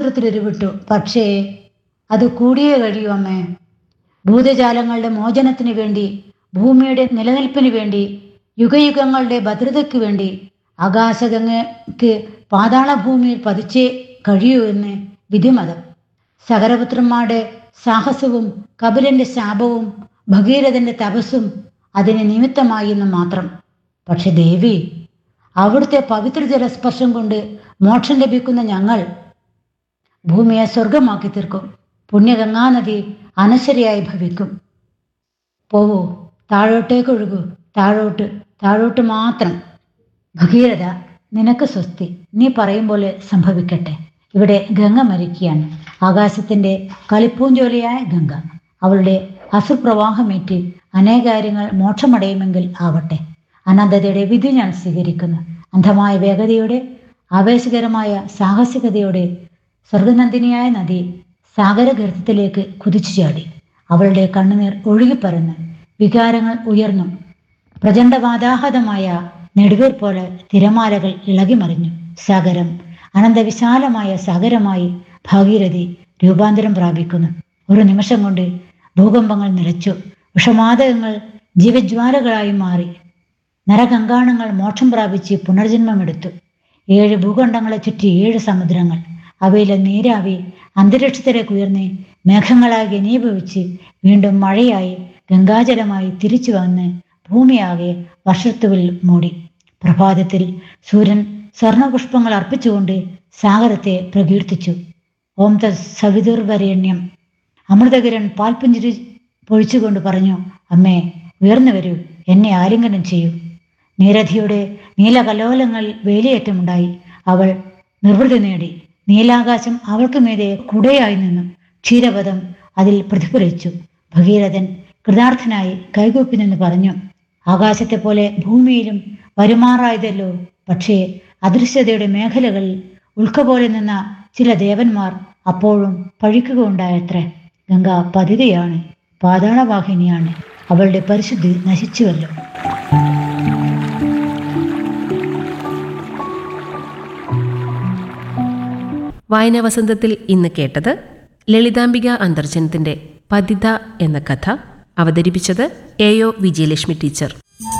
സമുദ്രത്തിൽ ഉരുവിട്ടു പക്ഷേ അത് കൂടിയേ കഴിയൂ അമ്മേ ഭൂതജാലങ്ങളുടെ മോചനത്തിന് വേണ്ടി ഭൂമിയുടെ നിലനിൽപ്പിന് വേണ്ടി യുഗയുഗങ്ങളുടെ ഭദ്രതയ്ക്ക് വേണ്ടി ആകാശഗംഗയ്ക്ക് പാതാളഭൂമിയിൽ പതിച്ചേ കഴിയൂ എന്ന് വിധിമതം സകരപുത്രന്മാരുടെ സാഹസവും കപിലന്റെ ശാപവും ഭഗീരഥന്റെ തപസ്സും അതിന് നിമിത്തമായി എന്ന് മാത്രം പക്ഷെ ദേവി അവിടുത്തെ പവിത്ര ജലസ്പർശം കൊണ്ട് മോക്ഷം ലഭിക്കുന്ന ഞങ്ങൾ ഭൂമിയെ സ്വർഗമാക്കി തീർക്കും പുണ്യഗംഗാനദി അനശ്വരയായി ഭവിക്കും പോവൂ താഴോട്ടേക്ക് ഒഴുകൂ താഴോട്ട് താഴോട്ട് മാത്രം ഭഗീരഥ നിനക്ക് സ്വസ്തി നീ പറയും പോലെ സംഭവിക്കട്ടെ ഇവിടെ ഗംഗ മരിക്കുകയാണ് ആകാശത്തിന്റെ കളിപ്പൂഞ്ചോലയായ ഗംഗ അവളുടെ അസുപ്രവാഹമേറ്റ് അനേകാര്യങ്ങൾ മോക്ഷമടയുമെങ്കിൽ ആവട്ടെ അനന്തതയുടെ വിധി ഞാൻ സ്വീകരിക്കുന്നു അന്ധമായ വേഗതയോടെ ആവേശകരമായ സാഹസികതയോടെ സ്വർഗനന്ദിനിയായ നദി സാഗരഗർത്തത്തിലേക്ക് കുതിച്ചു ചാടി അവളുടെ കണ്ണുനീർ ഒഴുകിപ്പറന്ന് വികാരങ്ങൾ ഉയർന്നു പ്രചണ്ഡവാദാഹതമായ നെടുവീർ പോലെ തിരമാലകൾ ഇളകിമറിഞ്ഞു സാഗരം അനന്തവിശാലമായ സാഗരമായി ഭാഗീരഥി രൂപാന്തരം പ്രാപിക്കുന്നു ഒരു നിമിഷം കൊണ്ട് ഭൂകമ്പങ്ങൾ നിലച്ചു വിഷമാതകങ്ങൾ ജീവജ്വാലകളായി മാറി നരകങ്കാണങ്ങൾ മോക്ഷം പ്രാപിച്ച് പുനർജന്മമെടുത്തു ഏഴ് ഭൂഖണ്ഡങ്ങളെ ചുറ്റി ഏഴ് സമുദ്രങ്ങൾ അവയിലെ നീരാവി അന്തരീക്ഷത്തിലേക്ക് ഉയർന്ന് മേഘങ്ങളായി ഘനീഭവിച്ച് വീണ്ടും മഴയായി ഗംഗാജലമായി തിരിച്ചു വന്ന് ഭൂമിയാകെ വർഷത്തുവിൽ മൂടി പ്രഭാതത്തിൽ സൂര്യൻ സ്വർണപുഷ്പങ്ങൾ അർപ്പിച്ചുകൊണ്ട് സാഗരത്തെ പ്രകീർത്തിച്ചു ഓം ത സവിതുർവരേണ്യം അമൃതകിരൺ പാൽപുഞ്ചിരി പൊഴിച്ചുകൊണ്ട് പറഞ്ഞു അമ്മേ ഉയർന്നു വരൂ എന്നെ ആലിംഗനം ചെയ്യൂ നീരധിയുടെ നീലകലോലങ്ങൾ വേലിയേറ്റമുണ്ടായി അവൾ നിർവൃതി നേടി നീലാകാശം അവൾക്ക് മീതെ കുടയായി നിന്നു ക്ഷീരപഥം അതിൽ പ്രതിഫലിച്ചു ഭഗീരഥൻ കൃതാർത്ഥനായി കൈകൂപ്പി നിന്ന് പറഞ്ഞു ആകാശത്തെ പോലെ ഭൂമിയിലും വരുമാറായതല്ലോ പക്ഷേ അദൃശ്യതയുടെ മേഖലകളിൽ ഉൾക്ക പോലെ നിന്ന ചില ദേവന്മാർ അപ്പോഴും പഴിക്കുക ഉണ്ടായത്രേ ഗംഗ പതിതയാണ് പാതാളവാഹിനിയാണ് അവളുടെ പരിശുദ്ധി നശിച്ചുവല്ലോ വായനാ വസന്തത്തിൽ ഇന്ന് കേട്ടത് ലളിതാംബിക അന്തർജനത്തിന്റെ പതിത എന്ന കഥ അവതരിപ്പിച്ചത് എ ഒ വിജയലക്ഷ്മി ടീച്ചർ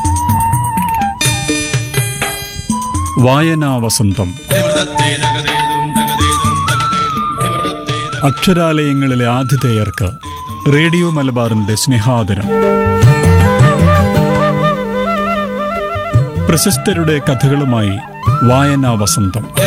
വായനാ വസന്തം അക്ഷരാലയങ്ങളിലെ ആതിഥേയർക്ക് റേഡിയോ മലബാറിന്റെ സ്നേഹാദരം പ്രശസ്തരുടെ കഥകളുമായി വായനാ വസന്തം